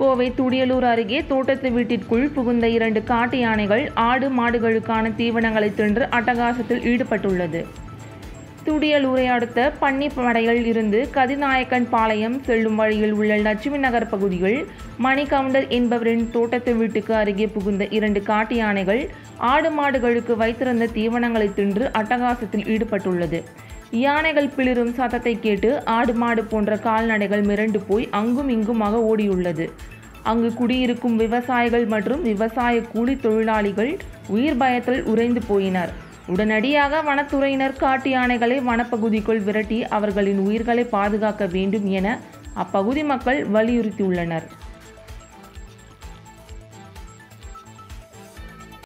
கோவை துடியலூர் அருகே தோட்டத்து வீட்டிற்குள் புகுந்த இரண்டு காட்டு யானைகள் ஆடு மாடுகளுக்கான தீவனங்களை தின்று அட்டகாசத்தில் ஈடுபட்டுள்ளது துடியலூரை அடுத்த பன்னிப்படையில் இருந்து கதிநாயக்கன் பாளையம் செல்லும் வழியில் உள்ள லட்சுமி நகர் பகுதியில் மணிகவுண்டர் என்பவரின் தோட்டத்து வீட்டுக்கு அருகே புகுந்த இரண்டு காட்டு யானைகள் ஆடு மாடுகளுக்கு வைத்திருந்த தீவனங்களை தின்று அட்டகாசத்தில் ஈடுபட்டுள்ளது யானைகள் பிளிரும் சத்தத்தை கேட்டு ஆடு மாடு போன்ற கால்நடைகள் மிரண்டு போய் அங்கும் இங்குமாக ஓடியுள்ளது அங்கு குடியிருக்கும் விவசாயிகள் மற்றும் விவசாய கூலி தொழிலாளிகள் உயிர் பயத்தில் உறைந்து போயினர் உடனடியாக வனத்துறையினர் காட்டு யானைகளை வனப்பகுதிக்குள் விரட்டி அவர்களின் உயிர்களை பாதுகாக்க வேண்டும் என அப்பகுதி மக்கள் வலியுறுத்தியுள்ளனர்